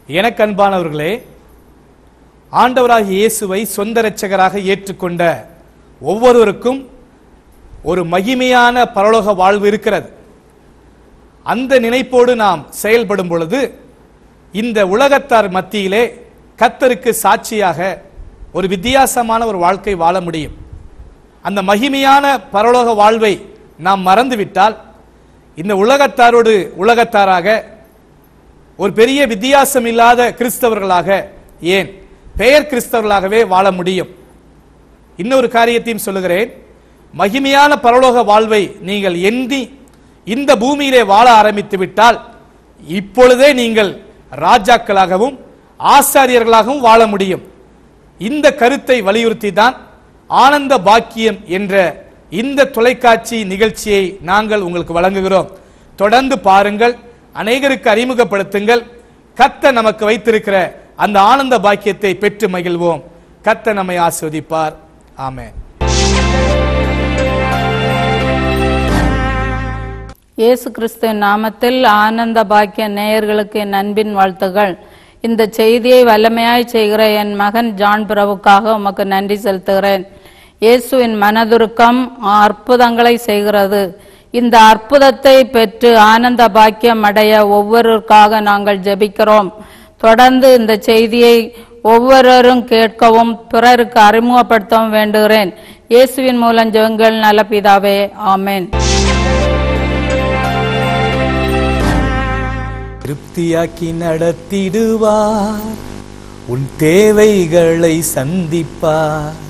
எனக்கு அன்பானவர்களே ஆண்டவராகிய இயேசுவை சொந்த இரட்சகராக ஏற்றுக்கொண்ட ஒவ்வொருவருக்கும் ஒரு மகிமையான பரலோக வாழ்வு இருக்கிறது அந்த நினைப்போடு நாம் செயல்படும் பொழுது இந்த உலகத்தார் மத்தியிலே கத்தருக்கு சாட்சியாக ஒரு வித்தியாசமான ஒரு வாழ்க்கை வாழ முடியும் அந்த மகிமையான பரலோக வாழ்வை நாம் மறந்துவிட்டால் இந்த உலகத்தாரோடு உலகத்தாராக ஒரு பெரிய வித்தியாசம் இல்லாத கிறிஸ்தவர்களாக ஏன் பெயர் கிறிஸ்தவர்களாகவே வாழ முடியும் இன்னொரு காரியத்தையும் சொல்லுகிறேன் மகிமையான பரலோக வாழ்வை நீங்கள் எண்ணி இந்த பூமியிலே வாழ ஆரம்பித்து விட்டால் இப்பொழுதே நீங்கள் ராஜாக்களாகவும் ஆசாரியர்களாகவும் வாழ முடியும் இந்த கருத்தை வலியுறுத்தி தான் ஆனந்த பாக்கியம் என்ற இந்த தொலைக்காட்சி நிகழ்ச்சியை நாங்கள் உங்களுக்கு வழங்குகிறோம் தொடர்ந்து பாருங்கள் அநேகருக்கு அறிமுகப்படுத்துங்கள் கத்த நமக்கு வைத்திருக்கிற அந்த ஆனந்த பாக்கியத்தை பெற்று மகிழ்வோம் கத்த நம்மை ஆஸ்வதிப்பார் ஆமென் இயேசு கிறிஸ்துவின் நாமத்தில் ஆனந்த பாக்கிய நேயர்களுக்கு என் அன்பின் வாழ்த்துகள் இந்த செய்தியை வல்லமையாய் செய்கிற என் மகன் ஜான் பிரபுக்காக உமக்கு நன்றி செலுத்துகிறேன் இயேசுவின் மனதுருக்கம் அற்புதங்களை செய்கிறது இந்த அற்புதத்தை பெற்று ஆனந்த பாக்கியம் அடைய ஒவ்வொருவருக்காக நாங்கள் ஜெபிக்கிறோம் தொடர்ந்து இந்த செய்தியை ஒவ்வொருவரும் கேட்கவும் பிறருக்கு அறிமுகப்படுத்தவும் வேண்டுகிறேன் இயேசுவின் மூலம் ஜெபங்கள் நல்ல பிதாவே ஆமென் திருப்தியாக்கி நடத்திடுவார் உன் தேவைகளை சந்திப்பார்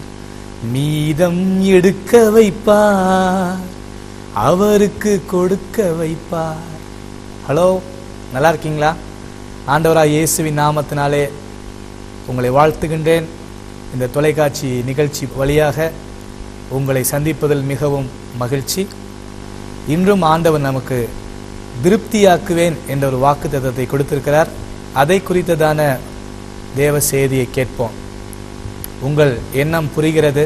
மீதம் எடுக்க வைப்பார் அவருக்கு கொடுக்க வைப்பார் ஹலோ நல்லா இருக்கீங்களா ஆண்டவராக இயேசுவின் நாமத்தினாலே உங்களை வாழ்த்துகின்றேன் இந்த தொலைக்காட்சி நிகழ்ச்சி வழியாக உங்களை சந்திப்பதில் மிகவும் மகிழ்ச்சி இன்றும் ஆண்டவர் நமக்கு திருப்தியாக்குவேன் என்ற ஒரு வாக்குத்தத்தத்தை கொடுத்திருக்கிறார் அதை குறித்ததான தேவ செய்தியை கேட்போம் உங்கள் எண்ணம் புரிகிறது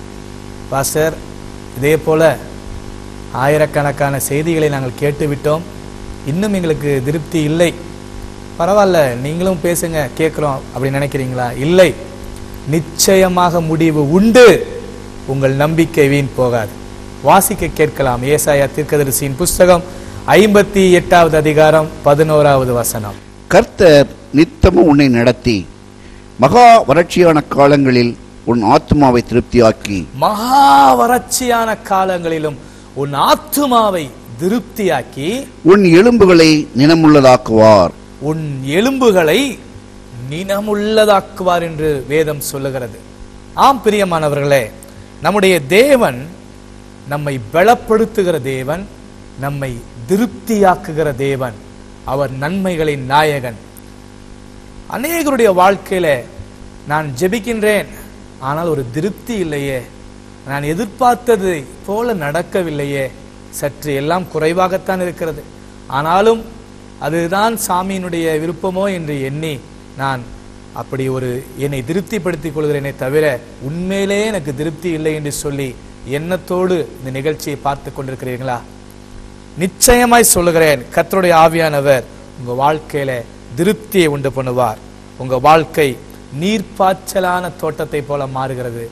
பாஸ்டர் இதே போல ஆயிரக்கணக்கான செய்திகளை நாங்கள் கேட்டுவிட்டோம் இன்னும் எங்களுக்கு திருப்தி இல்லை பரவாயில்ல நீங்களும் பேசுங்க கேட்குறோம் அப்படி நினைக்கிறீங்களா இல்லை நிச்சயமாக முடிவு உண்டு உங்கள் நம்பிக்கை வீண் போகாது வாசிக்க கேட்கலாம் ஏசாயா தீர்க்கதரிசியின் புஸ்தகம் ஐம்பத்தி எட்டாவது அதிகாரம் பதினோராவது வசனம் கர்த்தர் நித்தமும் உன்னை நடத்தி மகா வறட்சியான காலங்களில் உன் ஆத்மாவை திருப்தியாக்கி மகா வறட்சியான காலங்களிலும் உன் ஆத்துமாவை திருப்தியாக்கி உன் எலும்புகளை நினமுள்ளதாக்குவார் உன் எலும்புகளை நினமுள்ளதாக்குவார் என்று வேதம் சொல்லுகிறது ஆம் பிரியமானவர்களே நம்முடைய தேவன் நம்மை பலப்படுத்துகிற தேவன் நம்மை திருப்தியாக்குகிற தேவன் அவர் நன்மைகளின் நாயகன் அநேகருடைய வாழ்க்கையில நான் ஜெபிக்கின்றேன் ஆனால் ஒரு திருப்தி இல்லையே நான் எதிர்பார்த்தது போல நடக்கவில்லையே சற்று எல்லாம் குறைவாகத்தான் இருக்கிறது ஆனாலும் அதுதான் சாமியினுடைய விருப்பமோ என்று எண்ணி நான் அப்படி ஒரு என்னை திருப்திப்படுத்திக் கொள்கிறேனே தவிர உண்மையிலே எனக்கு திருப்தி இல்லை என்று சொல்லி எண்ணத்தோடு இந்த நிகழ்ச்சியை பார்த்து கொண்டிருக்கிறீர்களா நிச்சயமாய் சொல்லுகிறேன் கர்த்தருடைய ஆவியானவர் உங்க வாழ்க்கையில திருப்தியை உண்டு பண்ணுவார் உங்க வாழ்க்கை நீர்ப்பாய்ச்சலான தோட்டத்தை போல மாறுகிறது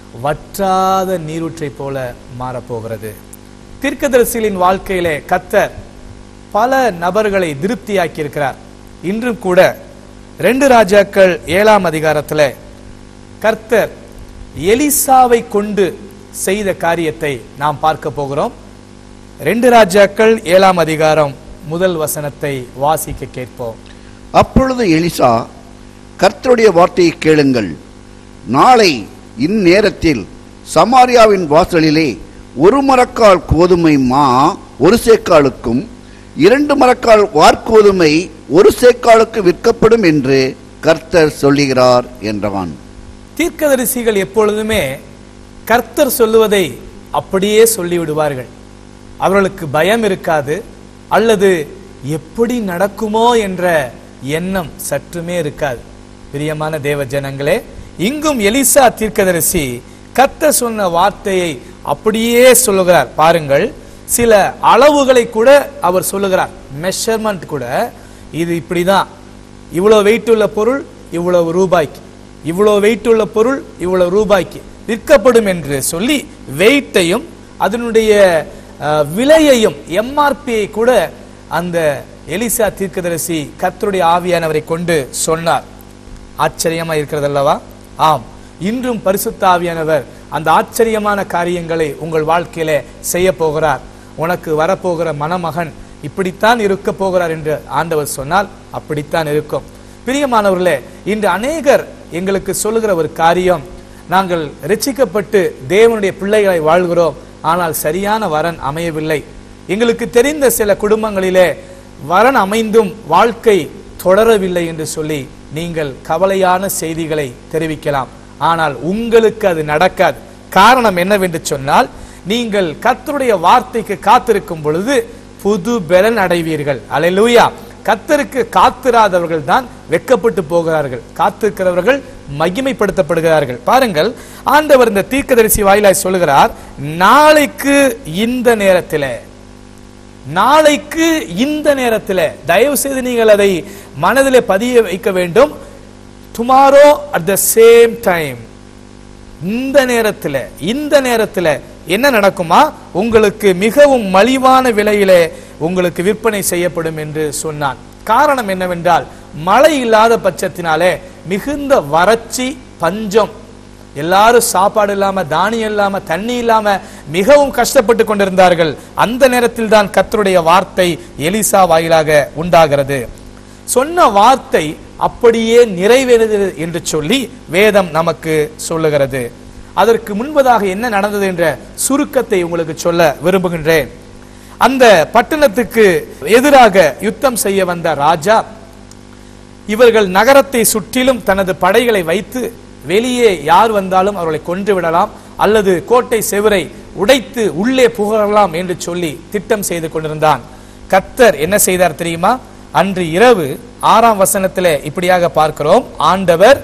வற்றாத நீரூற்றை போல மாறப்போகிறது தீர்க்கதரிசிகளின் வாழ்க்கையிலே கத்தர் பல நபர்களை திருப்தியாக்கி இருக்கிறார் இன்றும் கூட ரெண்டு ராஜாக்கள் ஏழாம் அதிகாரத்துல கர்த்தர் எலிசாவை கொண்டு செய்த காரியத்தை நாம் பார்க்க போகிறோம் ரெண்டு ராஜாக்கள் ஏழாம் அதிகாரம் முதல் வசனத்தை வாசிக்க கேட்போம் அப்பொழுது எலிசா கர்த்தருடைய வார்த்தையை கேளுங்கள் நாளை இந்நேரத்தில் சமாரியாவின் வாசலிலே ஒரு மரக்கால் கோதுமை மா ஒரு சேக்காலுக்கும் இரண்டு மரக்கால் வார்கோதுமை ஒரு சேக்காலுக்கு விற்கப்படும் என்று கர்த்தர் சொல்லுகிறார் என்றான் தீர்க்கதரிசிகள் எப்பொழுதுமே கர்த்தர் சொல்லுவதை அப்படியே சொல்லிவிடுவார்கள் அவர்களுக்கு பயம் இருக்காது அல்லது எப்படி நடக்குமோ என்ற எண்ணம் சற்றுமே இருக்காது பிரியமான தேவ ஜனங்களே இங்கும் எலிசா தீர்க்கதரிசி கர்த்தர் சொன்ன வார்த்தையை அப்படியே சொல்லுகிறார் பாருங்கள் சில அளவுகளை கூட அவர் சொல்லுகிறார் மெஷர்மெண்ட் கூட இது இப்படிதான் இவ்வளவு வெயிட் உள்ள பொருள் இவ்வளவு ரூபாய்க்கு இவ்வளவு வெயிட் உள்ள பொருள் இவ்வளவு ரூபாய்க்கு விற்கப்படும் என்று சொல்லி வெயிட்டையும் அதனுடைய அஹ், விலையையும் எம்ஆர்பியை கூட அந்த எலிசா தீர்க்கதரிசி கர்த்தருடைய ஆவியானவரை கொண்டு சொன்னார் ஆச்சரியமா இருக்கிறது அல்லவா ஆம் இன்றும் பரிசுத்த ஆவியானவர் அந்த ஆச்சரியமான காரியங்களை உங்கள் வாழ்க்கையில செய்ய போகிறார் உனக்கு வரப்போகிற மணமகன் இப்படித்தான் இருக்க போகிறார் என்று ஆண்டவர் சொன்னால் அப்படித்தான் இருக்கும் பிரியமானவர்களே இன்று அநேகர் எங்களுக்கு சொல்லுகிற ஒரு காரியம் நாங்கள் ரட்சிக்கப்பட்டு தேவனுடைய பிள்ளைகளை வாழ்கிறோம் ஆனால் சரியான வரன் அமையவில்லை எங்களுக்கு தெரிந்த சில குடும்பங்களிலே வரன் அமைந்தும் வாழ்க்கை தொடரவில்லை என்று சொல்லி நீங்கள் கவலையான செய்திகளை தெரிவிக்கலாம் ஆனால் உங்களுக்கு அது நடக்காது காரணம் என்னவென்று சொன்னால் நீங்கள் கர்த்தருடைய வார்த்தைக்கு காத்திருக்கும் பொழுது புது பலன் அடைவீர்கள் அல்லேலூயா கர்த்தருக்கு காத்திராதவர்கள் தான் வெக்கப்பட்டு போகிறார்கள் காத்திருக்கிறவர்கள் மகிமைப்படுத்தப்படுகிறார்கள் பாருங்கள் ஆண்டவர் இந்த தீர்க்கதரிசி வாயிலாய் சொல்லுகிறார் நாளைக்கு இந்த நேரத்திலே நாளைக்கு இந்த நேரத்தில் தயவு செய்து நீங்கள் அதை மனதிலே பதிய வைக்க வேண்டும் tomorrow at the same time இந்த நேரத்தில் இந்த நேரத்தில் என்ன நடக்குமா உங்களுக்கு மிகவும் மலிவான விலையிலே உங்களுக்கு விற்பனை செய்யப்படும் என்று சொன்னான் காரணம் என்னவென்றால் மழை இல்லாத பட்சத்தினாலே மிகுந்த வறட்சி பஞ்சம் எல்லாரும் சாப்பாடு இல்லாம தானியம் இல்லாம தண்ணி இல்லாம மிகவும் கஷ்டப்பட்டு கொண்டிருந்தார்கள் அந்த நேரத்தில் தான் கர்த்தருடைய வார்த்தை எலிசா வாயிலாக உண்டாகிறது சொன்ன வார்த்தை அப்படியே நிறைவேறுகிறது என்று சொல்லி வேதம் நமக்கு சொல்லுகிறது அதற்கு முன்பதாக என்ன நடந்தது என்ற சுருக்கத்தை உங்களுக்கு சொல்ல விரும்புகின்றேன் அந்த பட்டணத்துக்கு எதிராக யுத்தம் செய்ய வந்த ராஜா இவர்கள் நகரத்தை சுற்றிலும் தனது படைகளை வைத்து வெளியே யார் வந்தாலும் அவர்களை கொன்று விடலாம் அல்லது கோட்டை செவரை உடைத்து உள்ளே புகழலாம் என்று சொல்லி திட்டம் செய்து கொண்டிருந்தான் கத்தர் என்ன செய்தார் தெரியுமா அன்று இரவு ஆறாம் வசனத்திலே இப்படியாக பார்க்கிறோம் ஆண்டவர்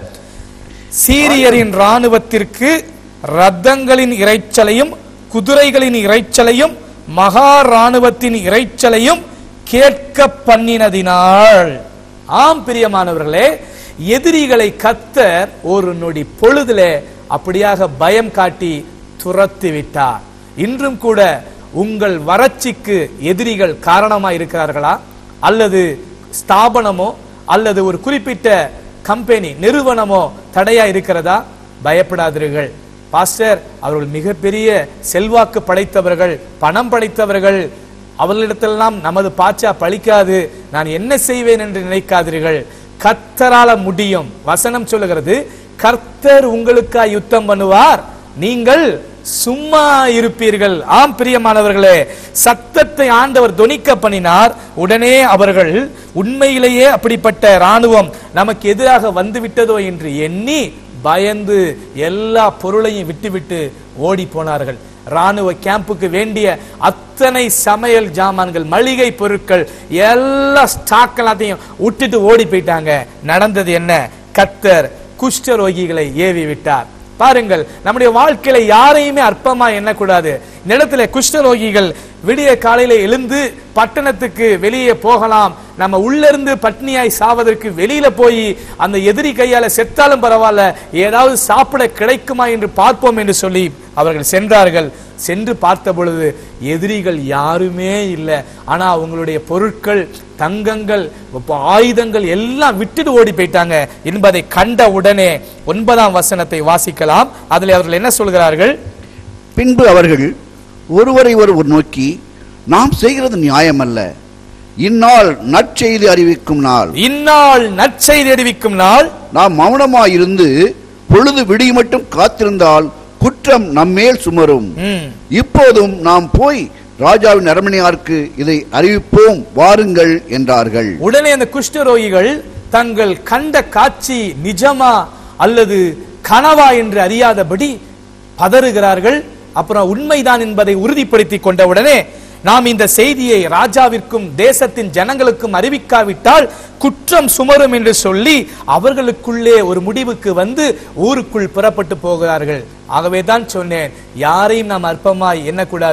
சீரியரின் ராணுவத்திற்கு ரத்தங்களின் இரைச்சலையும் குதிரைகளின் இரைச்சலையும் மகா ராணுவத்தின் இரைச்சலையும் கேட்க பண்ணினதினால் ஆம் பிரியமானவர்களே எதிரிகளை கத்தர் ஒரு நொடி பொழுதிலே அப்படியாக பயம் காட்டி துரத்தி விட்டார் இன்றும் கூட உங்கள் வறட்சிக்கு எதிரிகள் காரணமாக இருக்கிறார்களா அல்லது ஸ்தாபனமோ அல்லது ஒரு குறிப்பிட்ட கம்பெனி நிறுவனமோ தடையா இருக்கிறதா பயப்படாதீர்கள் பாஸ்டர் அவர்கள் மிகப்பெரிய செல்வாக்கு படைத்தவர்கள் பணம் படைத்தவர்கள் அவர்களிடத்திலெல்லாம் நமது பாச்சா பழிக்காது நான் என்ன செய்வேன் என்று நினைக்காதீர்கள் கர்த்தரால முடியும் வசனம் சொல்லுகிறது கர்த்தர் உங்களுக்கா யுத்தம் பண்ணுவார் நீங்கள் சும்மா இருப்பீர்கள் ஆம் பிரியமானவர்களே சத்தத்தை ஆண்டவர் தொனிக்க பண்ணினார் உடனே அவர்கள் உண்மையிலேயே அப்படிப்பட்ட ராணுவம் நமக்கு எதிராக வந்து விட்டதோ என்று எண்ணி பயந்து எல்லா பொருளையும் விட்டுவிட்டு ஓடி போனார்கள் ராணுவ கேம்புக்கு வேண்டிய அத்தனை சமையல் ஜாமான்கள் மளிகை பொருட்கள் எல்லா ஸ்டாக் எல்லாத்தையும் விட்டுட்டு ஓடி போயிட்டாங்க நடந்தது என்ன கத்தர் குஷ்டரோகிகளை ஏவி விட்டார் பாருங்கள் நம்முடைய வாழ்க்கையில யாரையுமே அற்பமா எண்ணக்கூடாது இந்த இடத்துல குஷ்டரோகிகள் விடிய காலையில எழுந்து பட்டணத்துக்கு வெளியே போகலாம் நம்ம உள்ள இருந்து பட்னியாய் சாவதற்கு வெளியில போய் அந்த எதிரி கையால செத்தாலும் பரவாயில்ல ஏதாவது சாப்பிட கிடைக்குமா என்று பார்ப்போம் என்று சொல்லி அவர்கள் சென்றார்கள் சென்று பார்த்த பொழுது எதிரிகள் யாருமே இல்லை ஆனா அவங்களுடைய பொருட்கள் தங்கங்கள் இப்ப ஆயுதங்கள் எல்லாம் விட்டுட்டு ஓடி போயிட்டாங்க என்பதை கண்ட உடனே ஒன்பதாம் வசனத்தை வாசிக்கலாம் அதில் அவர்கள் என்ன சொல்கிறார்கள் பின்பு அவர்கள் ஒருவரை ஒருவர் நோக்கி நாம் செய்கிறது நியாயமல்ல இந்நாள் நற்செய்தி அறிவிக்கும் நாள் இந்நாள் நற்செய்தி அறிவிக்கும் நாள் நாம் மௌனமாயிருந்து பொழுது விடிய மட்டும் காத்திருந்தால் குற்றம் நம்மேல் சுமரும் ம், இப்போதும் நாம் போய் ராஜாவின் அரண்மனையாருக்கு இதை அறிவிப்போம் வாருங்கள் என்றார்கள் உடனே அந்த குஷ்டரோகிகள் தங்கள் கண்ட காட்சி நிஜமா அல்லது கனவா என்று அறியாதபடி பதறுகிறார்கள் அப்புறம் உண்மைதான் என்பதை உறுதிப்படுத்திக் கொண்ட உடனே நாம் இந்த செய்தியை ராஜாவிற்கும் தேசத்தின் ஜனங்களுக்கும் அறிவிக்காவிட்டால் குற்றம் சுமரும் என்று சொல்லி அவர்களுக்குள்ளே ஒரு முடிவுக்கு வந்து ஊருக்குள் புறப்பட்டு போகிறார்கள் ஆகவே தான் சொன்னேன் யாரையும் நாம் அற்பமாய் எண்ணக்கூடாது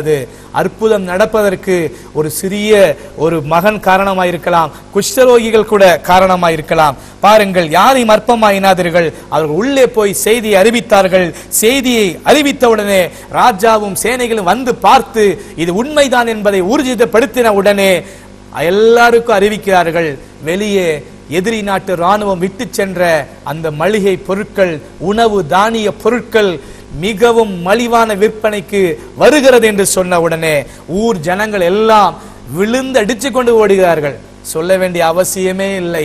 அற்புதம் நடப்பதற்கு ஒரு சிறிய ஒரு மகன் காரணமாயிருக்கலாம் குஷ்டரோகிகள் கூட காரணமாயிருக்கலாம் பாருங்கள் யாரையும் அற்பமாயினாதீர்கள் அவர்கள் உள்ளே போய் செய்தியை அறிவித்தார்கள் செய்தியை அறிவித்தவுடனே ராஜாவும் சேனைகளும் வந்து பார்த்து இது உண்மைதான் என்பதை ஊர்ஜிதப்படுத்தின உடனே எல்லாருக்கும் அறிவிக்கிறார்கள் வெளியே எதிரி நாட்டு ராணுவம் விட்டு சென்ற அந்த மளிகை பொருட்கள் உணவு தானிய பொருட்கள் மிகவும் மலிவான விற்பனைக்கு வருகிறது என்று சொன்ன உடனே ஊர் ஜனங்கள் எல்லாம் விழுந்து அடிச்சு கொண்டு ஓடுகிறார்கள் சொல்ல வேண்டிய அவசியமே இல்லை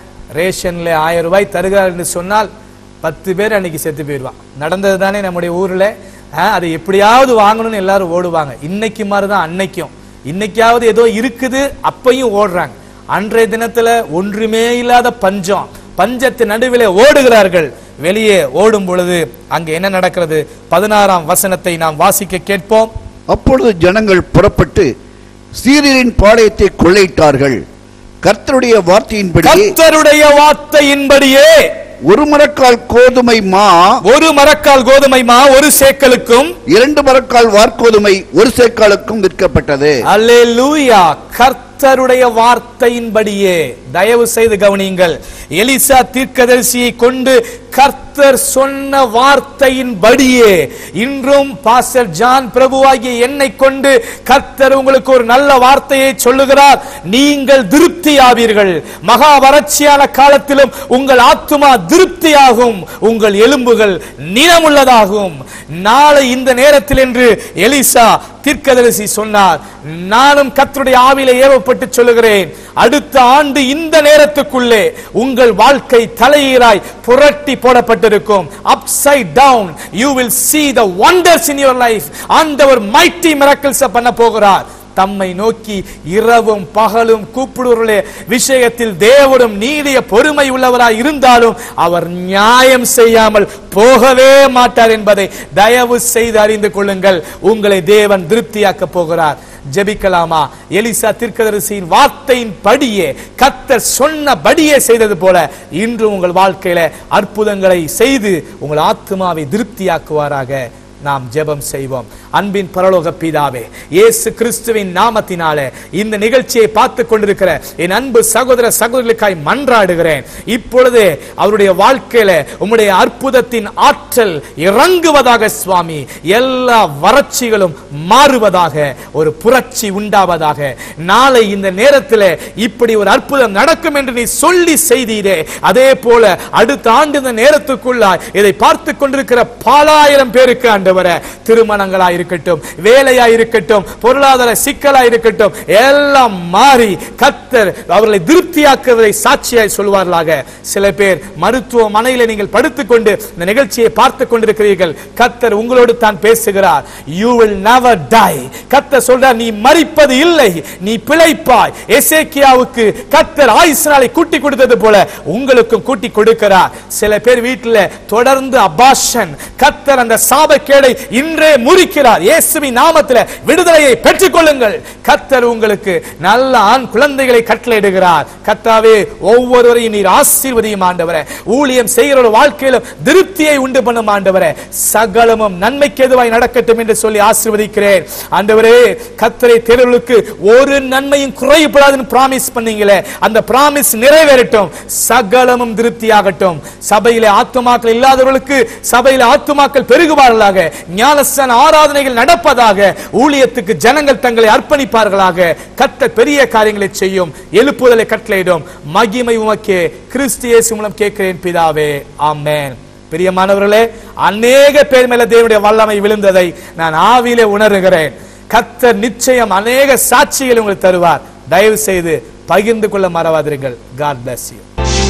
ரேஷன்ல ஆயிரம் ரூபாய் தருகிறார் என்று சொன்னால் பத்து பேர் அன்னைக்கு செத்து போயிடுவான் நடந்தது தானே நம்முடைய ஊர்ல ஆ, அதை எப்படியாவது வாங்கணும்னு எல்லாரும் ஓடுவாங்க இன்னைக்கு மாதிரி தான் அன்னைக்கும் இன்னைக்காவது ஏதோ இருக்குது அப்பையும் ஓடுறாங்க அன்றைய தினத்துல ஒன்றுமே இல்லாத பஞ்சம் பஞ்சத்தின் நடுவிலே ஓடுகிறார்கள் வெளியே ஓடும் பொழுது அங்க என்ன நடக்கிறது பதினாறாம் வசனத்தை நாம் வாசிக்க கேட்போம் அப்பொழுது ஜனங்கள் புறப்பட்டு சீரியரின் பாளையத்தை கொள்ளையிட்டார்கள் கர்த்தருடைய வார்த்தையின்படி கர்த்தருடைய வார்த்தையின்படியே ஒரு மரக்கால் கோதுமை மா ஒரு மரக்கால் கோதுமை மா ஒரு சேக்கலுக்கும் இரண்டு மரக்கால் வார்கோதுமை ஒரு சேக்காலுக்கும் விற்கப்பட்டது அல்லேலூயா கர்த்தருடைய வார்த்தையின்படியே தயவு செய்து கவனியுங்கள் எலிசா தீர்க்கதரிசியை கொண்டு கர்த்தர் சொன்ன வார்த்தையின்படியே இன்றும் பாஸ்டர் ஜான் பிரபுவாகிய என்னை கொண்டு கர்த்தர் உங்களுக்கு ஒரு நல்ல வார்த்தையை சொல்லுகிறார் நீங்கள் திருப்தியாவீர்கள் மகா வறட்சியான காலத்திலும் உங்கள் ஆத்துமா திருப்தியாகும் உங்கள் எலும்புகள் நிலமுள்ளதாகும் நாளை இந்த நேரத்தில் என்று எலிசா தீர்க்கதரிசி சொன்னார் நானும் கர்த்தருடைய ஆவியில ஏவப்பட்டு சொல்லுகிறேன் அடுத்த ஆண்டு இந்த நேரத்துக்குள்ளே உங்கள் வாழ்க்கை தலையீராய் புரட்டி போடப்பட்டிருக்கும் upside down you will see the wonders in your life ஆண்டவர் mighty miracles பண்ண போகிறார் தம்மை நோக்கி இரவும் பகலும் கூப்பிடுவர்களே விஷயத்தில் தேவரும் நீடிய பொறுமை உள்ளவராய் இருந்தாலும் அவர் நியாயம் செய்யாமல் போகவே மாட்டார் என்பதை தயவு செய்து அறிந்து கொள்ளுங்கள் உங்களை தேவன் திருப்தியாக்க போகிறார் ஜெபிக்கலாமா எலிசா தீர்க்கதரிசியின் வார்த்தையின் படியே கத்தர் சொன்னபடியே செய்தது போல இன்று உங்கள் வாழ்க்கையில அற்புதங்களை செய்து உங்கள் ஆத்மாவை திருப்தியாக்குவாராக நாம் ஜெபம் செய்வோம் அன்பின் பரலோக பிதாவே இயேசு கிறிஸ்துவின் நாமத்தினாலே இந்த நிகழ்ச்சியை பார்த்து கொண்டிருக்கிற என் அன்பு சகோதர சகோதரிகளுக்காய் மன்றாடுகிறேன் இப்பொழுதே அவருடைய வாழ்க்கையில உம்முடைய அற்புதத்தின் ஆற்றல் இறங்குவதாக சுவாமி எல்லா வறட்சிகளும் மாறுவதாக ஒரு புரட்சி உண்டாவதாக நாளை இந்த நேரத்தில் இப்படி ஒரு அற்புதம் நடக்கும் என்று நீ சொல்லி செய்தீரே அதே போல அடுத்த ஆண்டு இந்த நேரத்துக்குள்ளாய் இதை பார்த்து கொண்டிருக்கிற பலாயிரம் பேருக்கு ஆண்டவர திருமணங்களா இருக்கட்டும் வேலையா இருக்கட்டும் பொருளாதார சிக்கலா இருக்கட்டும் எல்லாம் மாறி கத்தர் அவர்களை திருப்தியாக்குவதை சாட்சியாய் சொல்வார்களாக சில பேர் மருத்துவமனையில நீங்கள் படுத்துக்கொண்டு இந்த நிகழ்ச்சியை பார்த்து கொண்டிருக்கிறீர்கள் கத்தர் உங்களோடு தான் பேசுகிறார் யூ வில் never die கத்தர் சொல்றார் நீ மரிப்பது இல்லை நீ பிழைப்பாய் எசேக்கியாவுக்கு கத்தர் ஆயுசு நாளை கூட்டி கொடுத்தது போல உங்களுக்கும் கூட்டி கொடுக்கிறார் சில பேர் வீட்டில் தொடர்ந்து அபாஷன் கத்தர் அந்த சாபக்கேடை இன்றே முறிக்கிறார் இயேசுவின் நாமத்தில் விடுதலையை பெற்றுக்கொள்ளுங்கள் கத்தர் உங்களுக்கு நல்ல ஆண் குழந்தைகளை கட்டளையிடுகிறார் கத்தாவே ஒவ்வொருவரையும் நீர் ஆசீர்வதியும் ஆண்டவரே ஊழியம் செய்கிற ஒரு வாழ்க்கையிலும் திருப்தியை உண்டு பண்ணும் ஆண்டவரே சகலமும் நன்மைக்கு எதுவாய் நடக்கட்டும் என்று சொல்லி ஆசீர்வதிக்கிறேன் ஆண்டவரே கத்தரை தேர்வுகளுக்கு ஒரு நன்மையும் குறைபடாதுன்னு பிராமிஸ் பண்ணீங்களே அந்த பிராமிஸ் நிறைவேறட்டும் சகலமும் திருப்தியாகட்டும் சபையிலே ஆத்துமாக்கள் இல்லாதவர்களுக்கு சபையிலே ஆத்துமாக்கள் பெருகுவார்களாக ஞானஸ்தான ஆராதனைகள் நடப்பதாக ஊழியத்துக்கு ஜனங்கள் தங்களை அர்ப்பணிப்பார்களாக கத்தர் பெரிய காரியங்களை செய்யும் எழுப்புதலை கட்டளையிடும் மகிமை உமக்கே கிறிஸ்து இயேசு மூலம் கேட்கிறேன் பிதாவே ஆமென் பிரியமானவர்களே அநேக பேர் மேல தேவனுடைய வல்லமை விழுந்ததை நான் ஆவியிலே உணர்கிறேன் கத்தர் நிச்சயம் அநேக சாட்சிகளை உங்களுக்கு தருவார் தயவு செய்து பகிர்ந்து கொள்ள மறவாதிருங்கள் காட் bless you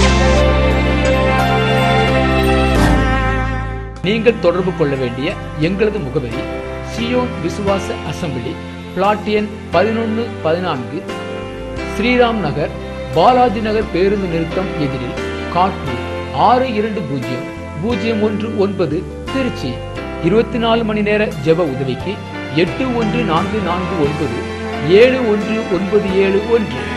நீங்கள் தொடர்பு கொள்ள வேண்டிய எங்களது முகவரி சியோன் விசுவாச அசம்பிளி பிளாட் எண் பதினொன்று பதினான்கு ஸ்ரீராம் நகர் பாலாஜி நகர் பேருந்து நிறுத்தம் எதிரில் காட்பூர் ஆறு இரண்டு பூஜ்ஜியம் பூஜ்ஜியம் ஒன்று ஒன்பது திருச்சி இருபத்தி நாலு மணி நேர ஜெப உதவிக்கு எட்டு ஒன்று நான்கு நான்கு ஒன்பது ஏழு ஒன்று ஒன்பது ஏழு ஒன்று